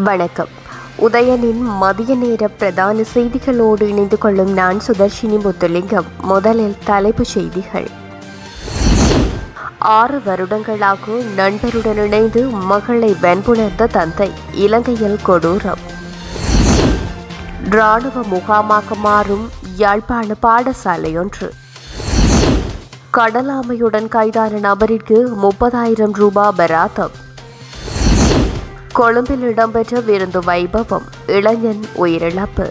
வணக்கம் உதயனின் மதிய நேர பிரதான செய்திகளோடு இணைந்து கொள்ளும் நான் சுதர்ஷினி முத்துலிங்கம் முதலில் தலைப்புச் செய்திகள் ஆறு வருடங்களாக நண்பருடன் இணைந்து மகளை வெண்புணர்ந்த தந்தை இலங்கையில் கொடூரம் இராணுவ முகாமாக மாறும் யாழ்ப்பாண பாடசாலை ஒன்று கடலாமையுடன் கைதான நபரிற்கு முப்பதாயிரம் ரூபாய் பராத்தம் கொழும்பில் இடம்பெற்ற விருந்து வைபவம் இளைஞன் உயிரிழப்பு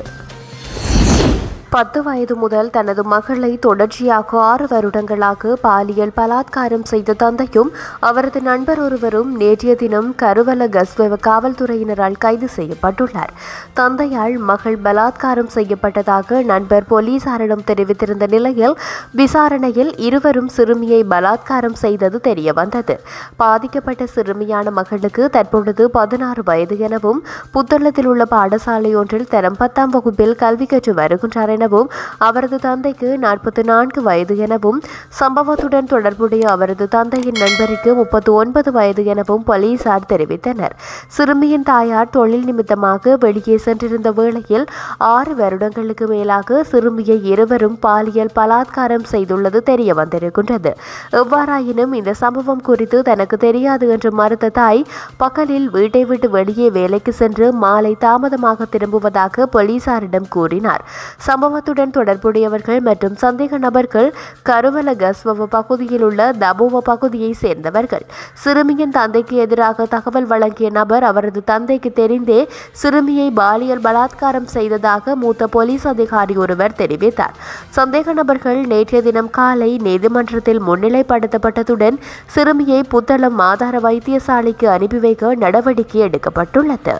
பத்து வயது முதல் தனது மகளை தொடர்ச்சியாக ஆறு வருடங்களாக பாலியல் பலாத்காரம் செய்த தந்தையும் அவரது நண்பர் ஒருவரும் நேற்றைய தினம் கருவல கஸ்வெவ காவல்துறையினரால் கைது செய்யப்பட்டுள்ளார் தந்தையால் மகள் பலாத்காரம் செய்யப்பட்டதாக நண்பர் போலீசாரிடம் தெரிவித்திருந்த நிலையில் விசாரணையில் இருவரும் சிறுமியை பலாத்காரம் செய்தது தெரியவந்தது பாதிக்கப்பட்ட சிறுமியான மகளுக்கு தற்பொழுது பதினாறு வயது எனவும் புத்தளத்தில் உள்ள பாடசாலை ஒன்றில் தரம் பத்தாம் வகுப்பில் கல்வி கற்று வருகின்றார் எனவும் அவரது தந்தைக்கு நாற்பத்தி நான்கு வயது எனவும் சம்பவத்துடன் தொடர்புடைய அவரது தந்தையின் நண்பருக்கு முப்பத்தி ஒன்பது வயது எனவும் போலீசார் தெரிவித்தனர் சிறுமியின் தாயார் தொழில் நிமித்தமாக வெளியே சென்றிருந்த வேளையில் ஆறு வருடங்களுக்கு மேலாக சிறுமியை இருவரும் பாலியல் பலாத்காரம் செய்துள்ளது தெரிய வந்திருக்கின்றது எவ்வாறாயினும் இந்த சம்பவம் குறித்து தனக்கு தெரியாது என்று மறுத்த தாய் பகலில் வீட்டை விட்டு வெளியே வேலைக்கு சென்று மாலை தாமதமாக திரும்புவதாக போலீசாரிடம் கூறினார் சம்பவத்துடன் தொடர்புடையவர்கள் மற்றும் சந்தேக நபர்கள் கருவல கஸ்வவ பகுதியில் உள்ள தபோவ பகுதியை சேர்ந்தவர்கள் சிறுமியின் தந்தைக்கு எதிராக தகவல் வழங்கிய நபர் அவரது தந்தைக்கு தெரிந்தே சிறுமியை பாலியல் பலாத்காரம் செய்ததாக மூத்த போலீஸ் அதிகாரி ஒருவர் தெரிவித்தார் சந்தேக நபர்கள் நேற்றைய தினம் காலை நீதிமன்றத்தில் முன்னிலைப்படுத்தப்பட்டதுடன் சிறுமியை புத்தளம் ஆதார வைத்தியசாலைக்கு அனுப்பி வைக்க நடவடிக்கை எடுக்கப்பட்டுள்ளது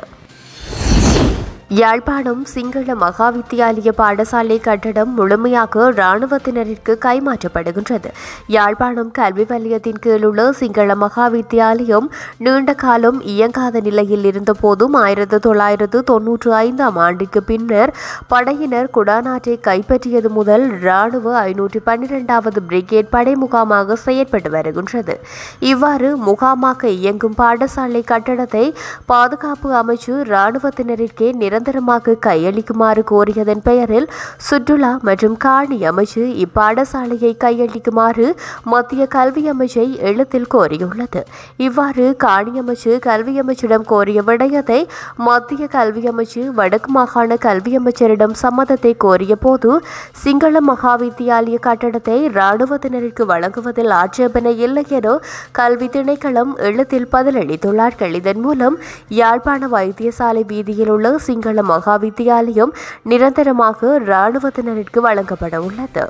யாழ்ப்பாணம் சிங்கள மகாவித்தியாலய பாடசாலை கட்டடம் முழுமையாக இராணுவத்தினரிற்கு கைமாற்றப்படுகின்றது யாழ்ப்பாணம் கல்வி வலயத்தின் கீழ் உள்ள சிங்கள மகாவித்தியாலயம் நீண்ட காலம் இயங்காத நிலையில் இருந்தபோதும் ஆயிரத்து தொள்ளாயிரத்து தொன்னூற்று ஐந்தாம் ஆண்டிற்கு பின்னர் படையினர் குடாநாட்டை கைப்பற்றியது முதல் இராணுவ ஐநூற்றி பன்னிரெண்டாவது பிரிகேட் படை முகாமாக செயற்பட்டு வருகின்றது இவ்வாறு முகாமாக இயங்கும் பாடசாலை கட்டடத்தை பாதுகாப்பு அமைச்சு இராணுவத்தினருக்கே நிரந்தர நிரந்தரமாக கையளிக்குமாறு கோரியதன் பெயரில் சுற்றுலா மற்றும் காணி அமைச்சு இப்பாடசாலையை கையளிக்குமாறு மத்திய கல்வி அமைச்சை எழுத்தில் கோரியுள்ளது இவ்வாறு காணி அமைச்சு கல்வி அமைச்சிடம் கோரிய விடயத்தை மத்திய கல்வி அமைச்சு வடக்கு மாகாண கல்வி அமைச்சரிடம் சம்மதத்தை கோரிய போது சிங்கள மகாவித்தியாலய கட்டடத்தை இராணுவத்தினருக்கு வழங்குவதில் ஆட்சேபனை இல்லை என கல்வி திணைக்களம் எழுத்தில் பதிலளித்துள்ளார்கள் இதன் மூலம் யாழ்ப்பாண வைத்தியசாலை வீதியில் உள்ள சிங்கள சிங்கள மகாவித்தியாலயம் நிரந்தரமாக இராணுவத்தினருக்கு வழங்கப்பட உள்ளது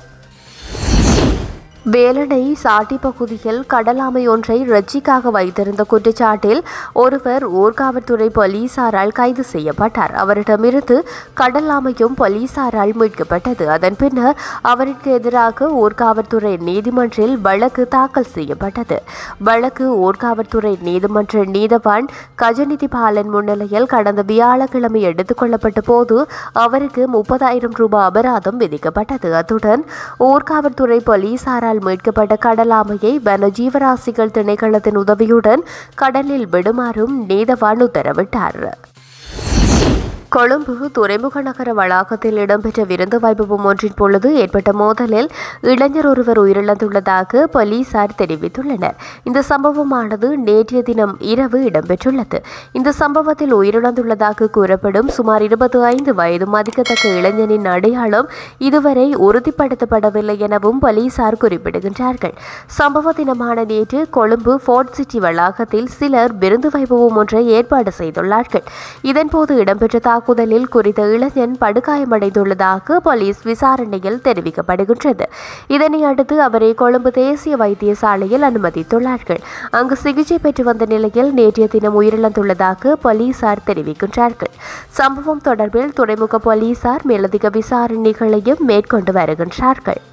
வேலனை சாட்டி பகுதியில் கடலாமை ஒன்றை ரட்சிக்காக வைத்திருந்த குற்றச்சாட்டில் ஒருவர் ஊர்காவல்துறை போலீசாரால் கைது செய்யப்பட்டார் அவரிடமிருந்து கடலாமையும் போலீசாரால் மீட்கப்பட்டது அதன் பின்னர் அவருக்கு எதிராக ஊர்காவல்துறை நீதிமன்றில் வழக்கு தாக்கல் செய்யப்பட்டது வழக்கு ஊர்காவல்துறை நீதிமன்ற நீதவான் கஜநிதி பாலன் முன்னிலையில் கடந்த வியாழக்கிழமை எடுத்துக் கொள்ளப்பட்ட போது அவருக்கு முப்பதாயிரம் ரூபாய் அபராதம் விதிக்கப்பட்டது அத்துடன் ஊர்காவல்துறை போலீசாரால் கடலால் மீட்கப்பட்ட கடலாமையை வன ஜீவராசிகள் திணைக்களத்தின் உதவியுடன் கடலில் விடுமாறும் நீதவான் உத்தரவிட்டார் கொழும்பு துறைமுக நகர வளாகத்தில் இடம்பெற்ற விருந்து வைபவம் ஒன்றின் பொழுது ஏற்பட்ட மோதலில் இளைஞர் ஒருவர் உயிரிழந்துள்ளதாக போலீசார் தெரிவித்துள்ளனர் இந்த சம்பவமானது நேற்றைய தினம் இரவு இடம்பெற்றுள்ளது இந்த சம்பவத்தில் உயிரிழந்துள்ளதாக கூறப்படும் சுமார் இருபத்தி ஐந்து வயது மதிக்கத்தக்க இளைஞனின் அடையாளம் இதுவரை உறுதிப்படுத்தப்படவில்லை எனவும் போலீசார் குறிப்பிடுகின்றார்கள் சம்பவ தினமான நேற்று கொழும்பு ஃபோர்ட் சிட்டி வளாகத்தில் சிலர் விருந்து வைபவம் ஒன்றை ஏற்பாடு செய்துள்ளார்கள் இதன்போது இடம்பெற்ற தாக்குதலில் குறித்த இளைஞன் படுகாயமடைந்துள்ளதாக போலீஸ் விசாரணையில் தெரிவிக்கப்படுகின்றது இதனை அடுத்து அவரை கொழும்பு தேசிய வைத்தியசாலையில் அனுமதித்துள்ளார்கள் அங்கு சிகிச்சை பெற்று வந்த நிலையில் நேற்றைய தினம் உயிரிழந்துள்ளதாக போலீசார் தெரிவிக்கின்றார்கள் சம்பவம் தொடர்பில் துறைமுக போலீசார் மேலதிக விசாரணைகளையும் மேற்கொண்டு வருகின்றார்கள்